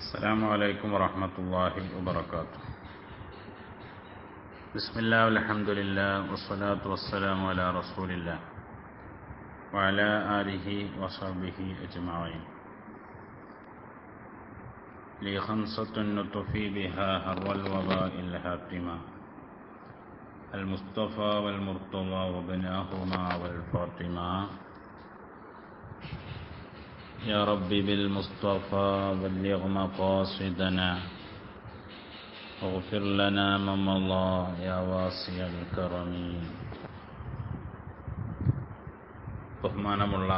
السلام عليكم ورحمة الله وبركاته بسم الله والحمد لله والصلاة والسلام على رسول الله وعلى آله وصحبه أجمعين لي خمسة نطفي بها هر الوباء الهاتمة المصطفى والمرتضى وبناهما والفاطمة يا ربي بالمصطفى بلغ مقاصدنا واغفر لنا ما مضى يا واسع الكرم ബഹുമാനമുള്ള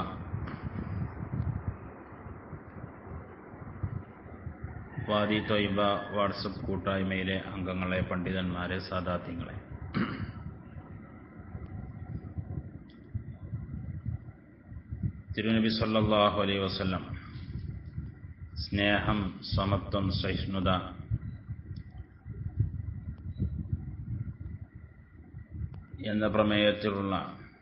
വാദി തൊയ്ബ വാട്സപ്പ് കൂട്ടായ്മയിലെ അംഗങ്ങളെ പണ്ഡിതന്മാരെ സാദാത്യങ്ങളെ തിരുനബി സല്ലല്ലാഹു അലൈഹി വസല്ലം സ്നേഹം സമത്വം സഹിഷ്ണുത എന്ന പ്രമേയത്തിലുള്ള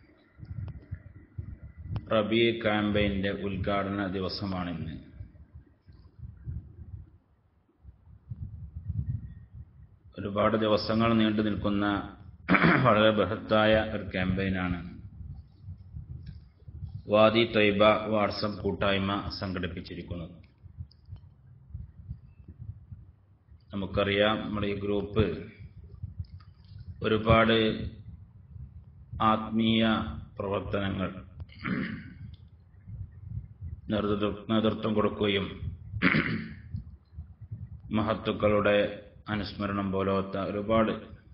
റബി ക്യാമ്പയിൻ്റെ ഉദ്ഘാടന ദിവസമാണിന്ന് ഒരുപാട് ദിവസങ്ങൾ നീണ്ടു നിൽക്കുന്ന വളരെ ബൃഹത്തായ ഒരു ക്യാമ്പയിനാണ് വാദി തൊയ്ബ വാട്സപ്പ് കൂട്ടായ്മ സംഘടിപ്പിച്ചിരിക്കുന്നത് നമുക്കറിയാം നമ്മുടെ ഈ ഗ്രൂപ്പ് ഒരുപാട് ആത്മീയ പ്രവർത്തനങ്ങൾ നേതൃത്വം കൊടുക്കുകയും മഹത്തുക്കളുടെ അനുസ്മരണം പോലത്തെ ഒരുപാട്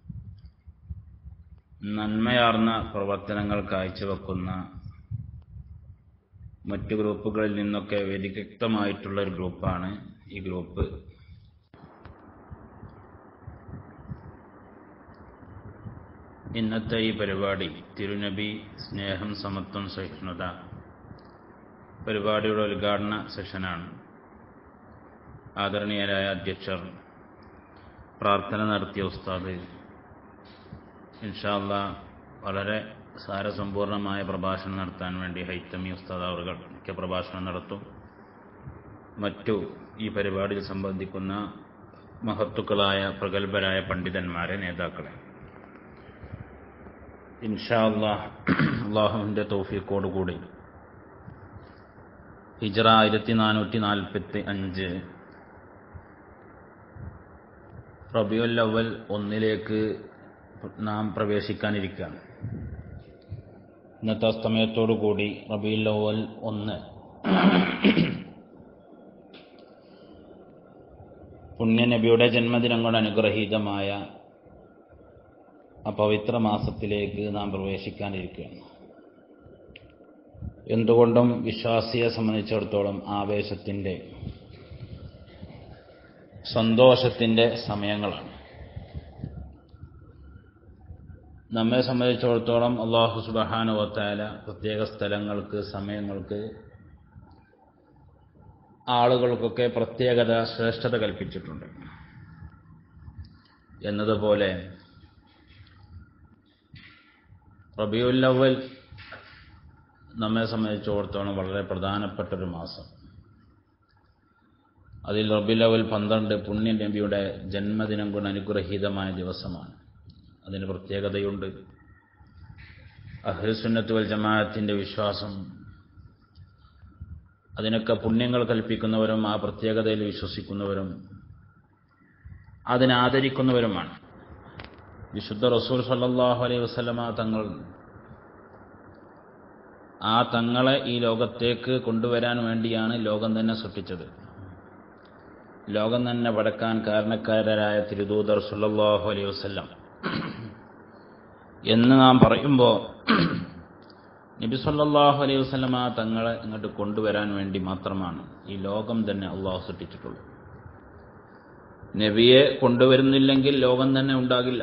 നന്മയാർന്ന പ്രവർത്തനങ്ങൾ കാഴ്ചവെക്കുന്ന മറ്റു ഗ്രൂപ്പുകളിൽ നിന്നൊക്കെ വ്യതിരിക്തമായിട്ടുള്ള ഒരു ഗ്രൂപ്പാണ് ഈ ഗ്രൂപ്പ് ഇന്നത്തെ ഈ പരിപാടി തിരുനബി സ്നേഹം സമത്വം സഹിഷ്ണുത പരിപാടിയുടെ ഉദ്ഘാടന സെഷനാണ് ആദരണീയരായ അധ്യക്ഷർ പ്രാർത്ഥന നടത്തിയ ഉസ്താദ് ഇൻഷാല്ല വളരെ സാരസമ്പൂർണമായ പ്രഭാഷണം നടത്താൻ വേണ്ടി ഹൈത്തമി ഉസ്താദ് അവർ മുഖ്യ പ്രഭാഷണം നടത്തും മറ്റു ഈ പരിപാടിയിൽ സംബന്ധിക്കുന്ന മഹത്തുക്കളായ പ്രഗത്ഭരായ പണ്ഡിതന്മാരെ നേതാക്കളെ ഇൻഷാ അള്ളാഹ് അള്ളാഹുവിൻ്റെ തൗഫീഖോടുകൂടി ഹിജറ ആയിരത്തി നാനൂറ്റി നാൽപ്പത്തി അഞ്ച് റബിയുൽ അവൽ ഒന്നിലേക്ക് നാം പ്രവേശിക്കാനിരിക്കുകയാണ് ഇന്നത്തെ അസ്തമയത്തോടു കൂടി റബിയുൽ അവൽ ഒന്ന് പുണ്യനബിയുടെ ജന്മദിനം കൊണ്ട് അനുഗ്രഹീതമായ ആ പവിത്ര മാസത്തിലേക്ക് നാം പ്രവേശിക്കാനിരിക്കുകയാണ് എന്തുകൊണ്ടും വിശ്വാസിയെ സംബന്ധിച്ചിടത്തോളം ആവേശത്തിൻ്റെ സന്തോഷത്തിൻ്റെ സമയങ്ങളാണ് നമ്മെ സംബന്ധിച്ചിടത്തോളം അള്ളാഹു സുബഹാനുവത്തായ പ്രത്യേക സ്ഥലങ്ങൾക്ക് സമയങ്ങൾക്ക് ആളുകൾക്കൊക്കെ പ്രത്യേകത ശ്രേഷ്ഠത കൽപ്പിച്ചിട്ടുണ്ട് എന്നതുപോലെ റബിയുല്ലവൽ നമ്മെ സംബന്ധിച്ചിടത്തോളം വളരെ പ്രധാനപ്പെട്ട ഒരു മാസം അതിൽ റബിലവൽ പന്ത്രണ്ട് പുണ്യ നബിയുടെ ജന്മദിനം കൊണ്ട് അനുഗ്രഹീതമായ ദിവസമാണ് അതിന് പ്രത്യേകതയുണ്ട് അഹ്സുന്നത്ത് വൽ ജമാഅത്തിൻ്റെ വിശ്വാസം അതിനൊക്കെ പുണ്യങ്ങൾ കൽപ്പിക്കുന്നവരും ആ പ്രത്യേകതയിൽ വിശ്വസിക്കുന്നവരും അതിനാദരിക്കുന്നവരുമാണ് വിശുദ്ധ റസൂൽ സല്ലാഹു അലൈഹി വസ്ലമ തങ്ങൾ ആ തങ്ങളെ ഈ ലോകത്തേക്ക് കൊണ്ടുവരാൻ വേണ്ടിയാണ് ലോകം തന്നെ സൃഷ്ടിച്ചത് ലോകം തന്നെ പടക്കാൻ കാരണക്കാരായ തിരുദൂതർ സുല്ലാഹു അലൈഹി വസ്ല്ലാം എന്ന് നാം പറയുമ്പോൾ നബി സല്ലാഹു അലൈഹി വസ്ലമ തങ്ങളെ ഇങ്ങോട്ട് കൊണ്ടുവരാൻ വേണ്ടി മാത്രമാണ് ഈ ലോകം തന്നെ അള്ളാഹു സൃഷ്ടിച്ചിട്ടുള്ളത് നബിയെ കൊണ്ടുവരുന്നില്ലെങ്കിൽ ലോകം തന്നെ ഉണ്ടാകില്ല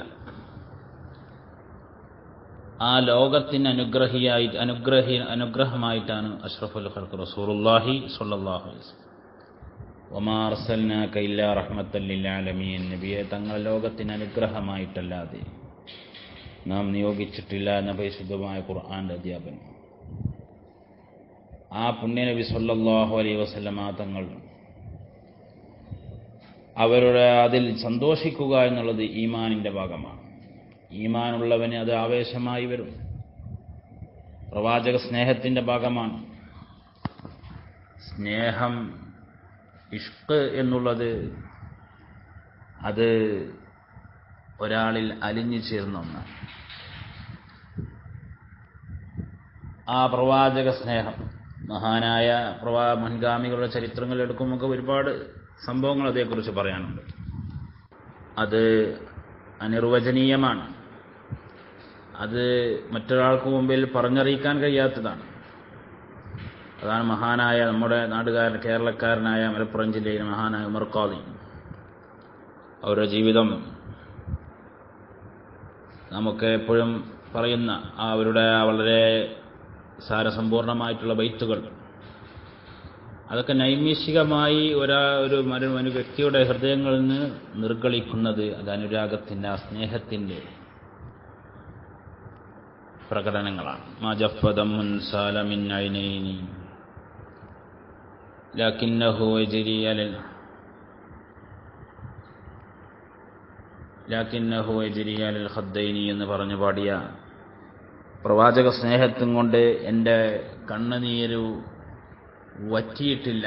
ആ ലോകത്തിന് അനുഗ്രഹിയായി അനുഗ്രഹി അനുഗ്രഹമായിട്ടാണ് അഷ്റഫുൽ ഖൽഖ് റസൂറുല്ലാഹി സ്വല്ലല്ലാഹു അലൈഹി വസല്ലം വമാ അർസൽനാക ഇല്ലാ റഹ്മത്തൽ ലിൽ ആലമീൻ നബിയെ തങ്ങൾ ലോകത്തിന് അനുഗ്രഹമായിട്ടല്ലാതെ നാം നിയോഗിച്ചിട്ടില്ല എന്ന പരിശുദ്ധമായ ഖുർആന്റെ അധ്യാപനം ആ പുണ്യനബി സല്ലല്ലാഹു അലൈഹി വസല്ലമ തങ്ങൾ അവരുടെ അതിൽ സന്തോഷിക്കുക എന്നുള്ളത് ഈമാനിൻ്റെ ഭാഗമാണ് ഈമാനുള്ളവന് അത് ആവേശമായി വരും പ്രവാചക സ്നേഹത്തിൻ്റെ ഭാഗമാണ് സ്നേഹം ഇഷ്ക് എന്നുള്ളത് അത് ഒരാളിൽ അലിഞ്ഞു ചേർന്ന ഒന്നാണ് ആ പ്രവാചക സ്നേഹം മഹാനായ പ്രവാ മുൻഗാമികളുടെ ചരിത്രങ്ങൾ എടുക്കുമ്പോൾ ഒരുപാട് സംഭവങ്ങൾ അതേക്കുറിച്ച് പറയാനുണ്ട് അത് അനിർവചനീയമാണ് അത് മറ്റൊരാൾക്ക് മുമ്പിൽ പറഞ്ഞറിയിക്കാൻ കഴിയാത്തതാണ് അതാണ് മഹാനായ നമ്മുടെ നാടുകാരൻ കേരളക്കാരനായ മലപ്പുറം ജില്ലയിലെ മഹാനായ ഉമർ ഖാദി അവരുടെ ജീവിതം നമുക്ക് എപ്പോഴും പറയുന്ന ആ അവരുടെ വളരെ സാരസമ്പൂർണമായിട്ടുള്ള ബൈത്തുകൾ അതൊക്കെ നൈമിഷികമായി ഒരാ ഒരു മരു ഒരു വ്യക്തിയുടെ ഹൃദയങ്ങളിൽ നിന്ന് നിർഗളിക്കുന്നത് അത് അനുരാഗത്തിൻ്റെ ആ സ്നേഹത്തിൻ്റെ പ്രകടനങ്ങളാണ് മാജഫദമുൻ സാലമിൻ ഐനൈനി ലക്കിന്നഹു എജിരി അലൽ ലാക്കിന്നഹു എജിരി അലൽ ഖദ്ദൈനി എന്ന് പറഞ്ഞു പാടിയ പ്രവാചക സ്നേഹത്തും കൊണ്ട് എൻ്റെ കണ്ണുനീരു വറ്റിയിട്ടില്ല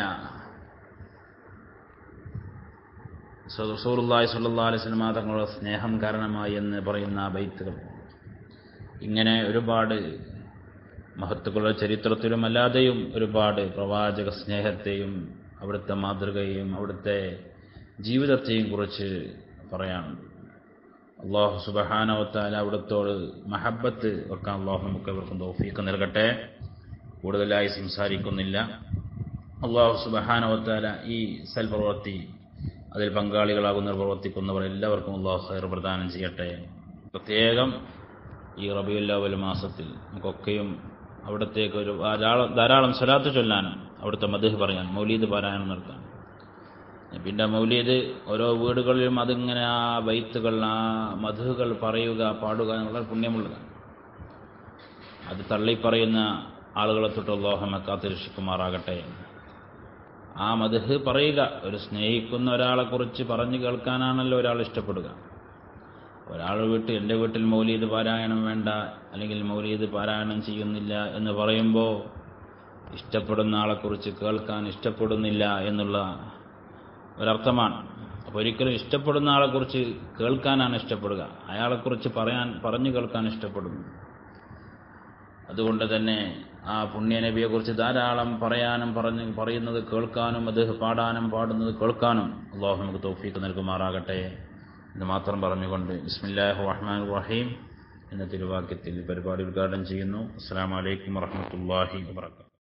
സൂറുല്ലായി സല്ലാ അലൈഹി സ്വലമാ തങ്ങളുടെ സ്നേഹം കാരണമായി എന്ന് പറയുന്ന ആ ബൈത്തുകൾ ഇങ്ങനെ ഒരുപാട് മഹത്തുക്കളുടെ ചരിത്രത്തിലും അല്ലാതെയും ഒരുപാട് പ്രവാചക സ്നേഹത്തെയും അവിടുത്തെ മാതൃകയെയും അവിടുത്തെ ജീവിതത്തെയും കുറിച്ച് പറയാനുണ്ട് അള്ളാഹു സുബഹാനവത്താല അവിടത്തോട് മഹബത്ത് വെക്കാൻ അള്ളാഹു നമുക്ക് ഇവർക്കും തോഫീക്ക് നൽകട്ടെ കൂടുതലായി സംസാരിക്കുന്നില്ല അള്ളാഹു സുബഹാനവത്താല ഈ സൽപ്രവൃത്തി അതിൽ പങ്കാളികളാകുന്നവർ പ്രവർത്തിക്കുന്നവർ എല്ലാവർക്കും അള്ളാഹു ഹൈർ പ്രദാനം ചെയ്യട്ടെ പ്രത്യേകം ഈ റബിയുല്ലാവൽ മാസത്തിൽ നമുക്കൊക്കെയും അവിടത്തേക്ക് ഒരു ധാരാളം ധാരാളം സ്വലാത്ത് ചൊല്ലാനും അവിടുത്തെ മധു പറയാൻ മൗലീദ് പാരായണം നടത്താൻ പിന്നെ മൗലീദ് ഓരോ വീടുകളിലും അതിങ്ങനെ ആ വൈത്തുകൾ ആ മധുകൾ പറയുക പാടുക എന്നുള്ള പുണ്യമുള്ളതാണ് അത് തള്ളിപ്പറയുന്ന ആളുകളെ തൊട്ട് അള്ളാഹമ കാത്തിരക്ഷിക്കുമാറാകട്ടെ ആ മധുഹ് പറയുക ഒരു സ്നേഹിക്കുന്ന ഒരാളെക്കുറിച്ച് പറഞ്ഞു കേൾക്കാനാണല്ലോ ഒരാൾ ഇഷ്ടപ്പെടുക ഒരാൾ വീട്ടിൽ എൻ്റെ വീട്ടിൽ മൗലീദ് പാരായണം വേണ്ട അല്ലെങ്കിൽ മൗലീദ് പാരായണം ചെയ്യുന്നില്ല എന്ന് പറയുമ്പോൾ ഇഷ്ടപ്പെടുന്ന ആളെക്കുറിച്ച് കേൾക്കാൻ ഇഷ്ടപ്പെടുന്നില്ല എന്നുള്ള ഒരർത്ഥമാണ് അപ്പോൾ ഒരിക്കലും ഇഷ്ടപ്പെടുന്ന ആളെക്കുറിച്ച് കേൾക്കാനാണ് ഇഷ്ടപ്പെടുക അയാളെക്കുറിച്ച് പറയാൻ പറഞ്ഞു കേൾക്കാൻ ഇഷ്ടപ്പെടുന്നു അതുകൊണ്ട് തന്നെ ആ പുണ്യനബിയെക്കുറിച്ച് ധാരാളം പറയാനും പറഞ്ഞ് പറയുന്നത് കേൾക്കാനും അത് പാടാനും പാടുന്നത് കേൾക്കാനും അള്ളാഹു നമുക്ക് തൗഫീക്ക് നൽകുമാറാകട്ടെ എന്ന് മാത്രം പറഞ്ഞുകൊണ്ട് ബിസ്മില്ലാഹു റഹ്മാൻ റഹീം എന്ന തിരുവാക്യത്തിൽ പരിപാടി ഉദ്ഘാടനം ചെയ്യുന്നു അസ്സാം വലൈക്കും വർഹമത്തല്ലാഹി വാത്തു